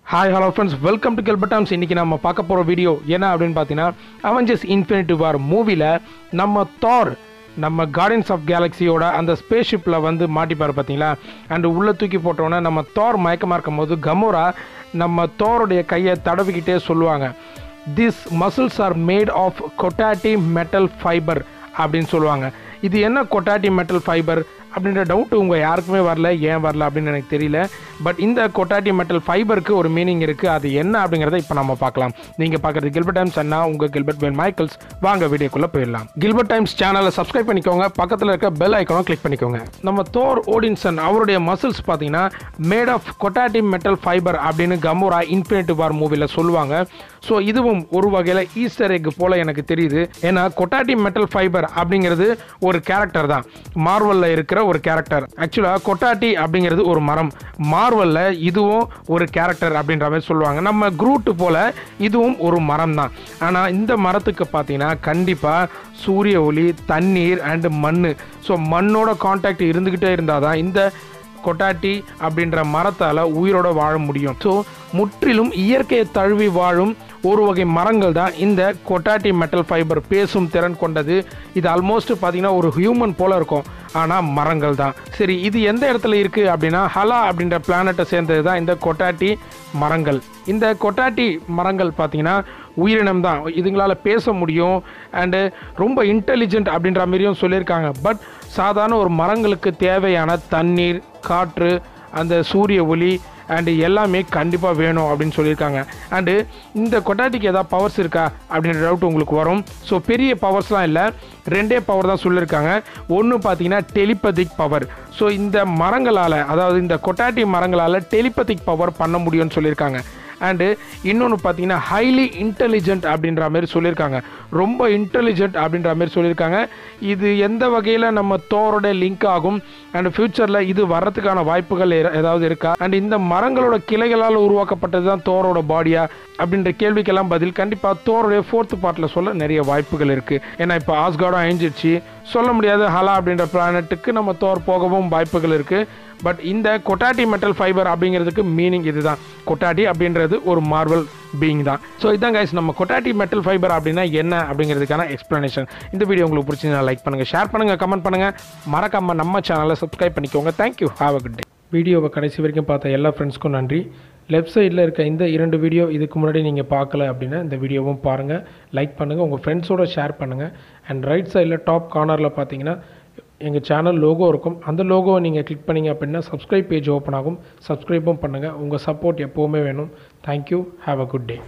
hi hello friends welcome to கெல்பட்டாம்ஸ் இன்றைக்கி நம்ம பார்க்க போகிற வீடியோ என்ன அப்படின்னு பார்த்தீங்கன்னா அவெஞ்சர்ஸ் இன்ஃபினிட்டி வார் மூவியில் நம்ம தார் நம்ம கார்டியன்ஸ் ஆஃப் கேலக்ஸியோட அந்த ஸ்பேஸ் ஷிப்பில் வந்து மாட்டிப்பார் பார்த்தீங்களா அண்ட் உள்ளே தூக்கி போட்டோன்னே நம்ம தார் மயக்கமாக இருக்கும் போது கமோரா நம்ம தோருடைய கையை தடவிக்கிட்டே சொல்லுவாங்க this muscles are made of கொட்டாட்டி மெட்டல் ஃபைபர் அப்படின்னு சொல்லுவாங்க இது என்ன கொட்டாட்டி மெட்டல் ஃபைபர் அப்படின்ற டவுட் உங்கள் யாருக்குமே வரல ஏன் வரல அப்படின்னு எனக்கு தெரியல பட் இந்த கொட்டாட்டி மெட்டல் ஃபைபருக்கு ஒரு மீனிங் இருக்குது அது என்ன அப்படிங்கிறத இப்போ நம்ம பார்க்கலாம் நீங்கள் பார்க்குறது கில்பர்ட் டைம்ஸ் அண்ணா உங்கள் கில்பர்ட் வேன் மைக்கேல்ஸ் வாங்க வீடியோக்குள்ளே போயிடலாம் கில்பர்ட் டைம்ஸ் சேனலை சப்ஸ்கிரைப் பண்ணிக்கோங்க பக்கத்தில் இருக்க பெல் ஐக்கனும் கிளிக் பண்ணிக்கோங்க நம்ம தோர் ஓடின்சன் அவருடைய மசில்ஸ் பார்த்தீங்கன்னா மேட் ஆஃப் கொட்டாட்டி மெட்டல் ஃபைபர் அப்படின்னு கமோரா இன்ஃபினிட்டி வார் மூவியில் சொல்லுவாங்க ஸோ இதுவும் ஒரு வகையில் ஈஸ்டர் எக் போல எனக்கு தெரியுது ஏன்னா கொட்டாட்டி மெட்டல் ஃபைபர் அப்படிங்கிறது ஒரு கேரக்டர் தான் மார்வலில் இருக்கிற ஒரு கேரக்டர் ஆக்சுவலாக கொட்டாட்டி அப்படிங்கிறது ஒரு மரம் மார்வலில் இதுவும் ஒரு கேரக்டர் அப்படின்ற மாதிரி சொல்லுவாங்க நம்ம குரூட்டு போல இதுவும் ஒரு மரம் தான் ஆனால் இந்த மரத்துக்கு பார்த்தீங்கன்னா கண்டிப்பாக சூரிய ஒளி தண்ணீர் அண்டு மண் ஸோ மண்ணோட காண்டாக்ட் இருந்துக்கிட்டே இருந்தால் தான் இந்த கொட்டாட்டி அப்படின்ற மரத்தால் உயிரோட வாழ முடியும் ஸோ முற்றிலும் இயற்கையை தழுவி வாழும் ஒரு வகை மரங்கள் தான் இந்த கொட்டாட்டி மெட்டல் ஃபைபர் பேசும் திறன் கொண்டது இது ஆல்மோஸ்ட் பார்த்தீங்கன்னா ஒரு ஹியூமன் போல இருக்கும் ஆனால் மரங்கள் தான் சரி இது எந்த இடத்துல இருக்குது அப்படின்னா ஹலா அப்படின்ற பிளானட்டை சேர்ந்தது தான் இந்த கொட்டாட்டி மரங்கள் இந்த கொட்டாட்டி மரங்கள் பார்த்தீங்கன்னா உயிரினம் தான் இதுங்களால் பேச முடியும் அண்டு ரொம்ப இன்டெலிஜென்ட் அப்படின்ற மாதிரியும் சொல்லியிருக்காங்க பட் சாதாரண ஒரு மரங்களுக்கு தேவையான தண்ணீர் காற்று அந்த சூரிய ஒளி அண்டு எல்லாமே கண்டிப்பாக வேணும் அப்படின்னு சொல்லியிருக்காங்க அண்டு இந்த கொட்டாட்டிக்கு ஏதாவது பவர்ஸ் இருக்கா அப்படின்ற டவுட் உங்களுக்கு வரும் ஸோ பெரிய பவர்ஸ்லாம் இல்லை ரெண்டே பவர் தான் சொல்லியிருக்காங்க ஒன்று பார்த்தீங்கன்னா டெலிபதிக் பவர் ஸோ இந்த மரங்களால் அதாவது இந்த கொட்டாட்டி மரங்களால் டெலிபதிக் பவர் பண்ண முடியும்னு சொல்லியிருக்காங்க அண்டு இன்னொன்று பார்த்தீங்கன்னா ஹைலி இன்டெலிஜென்ட் அப்படின்ற மாதிரி சொல்லியிருக்காங்க ரொம்ப இன்டெலிஜென்ட் அப்படின்ற மாதிரி சொல்லியிருக்காங்க இது எந்த வகையில் நம்ம தோரோட லிங்க் ஆகும் அண்ட் ஃப்யூச்சரில் இது வர்றதுக்கான வாய்ப்புகள் ஏ- ஏதாவது இருக்கா அண்ட் இந்த மரங்களோட கிளைகளால் உருவாக்கப்பட்டது தான் தோரோட பாடியா அப்படின்ற கேள்விக்கெல்லாம் பதில் கண்டிப்பாக தோரோடைய ஃபோர்த் பார்ட்டில் சொல்ல நிறைய வாய்ப்புகள் இருக்குது ஏன்னா இப்போ ஆஸ்கார்டும் அழிஞ்சிருச்சு சொல்ல முடியாது ஹலா அப்படின்ற பிளானட்டுக்கு நம்ம தோர் போகவும் வாய்ப்புகள் இருக்குது பட் இந்த கொட்டாட்டி மெட்டல் ஃபைபர் அப்படிங்கிறதுக்கு மீனிங் இதுதான் கொட்டாட்டி அப்படின்றது ஒரு மார்வல் பீயிங் தான் ஸோ இதான் கைஸ் நம்ம கொட்டாட்டி மெட்டல் ஃபைபர் அப்படின்னா என்ன அப்படிங்கிறதுக்கான எக்ஸ்ப்ளனேஷன் இந்த வீடியோ உங்களுக்கு பிடிச்சிருந்தா லைக் பண்ணுங்கள் ஷேர் பண்ணுங்கள் கமெண்ட் பண்ணுங்கள் மறக்காம நம்ம சேனலை சப்ஸ்கிரைப் பண்ணிக்கோங்க thank you have a good day வீடியோவை கடைசி வரைக்கும் பார்த்த எல்லா ஃப்ரெண்ட்ஸ்க்கும் நன்றி லெஃப்ட் சைடில் இருக்க இந்த இரண்டு வீடியோ இதுக்கு முன்னாடி நீங்கள் பார்க்கல அப்படின்னா இந்த வீடியோவும் பாருங்கள் லைக் பண்ணுங்கள் உங்கள் ஃப்ரெண்ட்ஸோட ஷேர் பண்ணுங்கள் அண்ட் ரைட் சைடில் டாப் கார்னரில் பார்த்தீங்கன்னா எங்கள் சேனல் லோகோ இருக்கும் அந்த லோகோவை நீங்கள் கிளிக் பண்ணீங்க அப்படின்னா சப்ஸ்கிரைப் பேஜ் ஓப்பன் ஆகும் சப்ஸ்கிரைப்பும் பண்ணுங்கள் உங்கள் சப்போர்ட் எப்போவுமே வேணும் thank you have a good day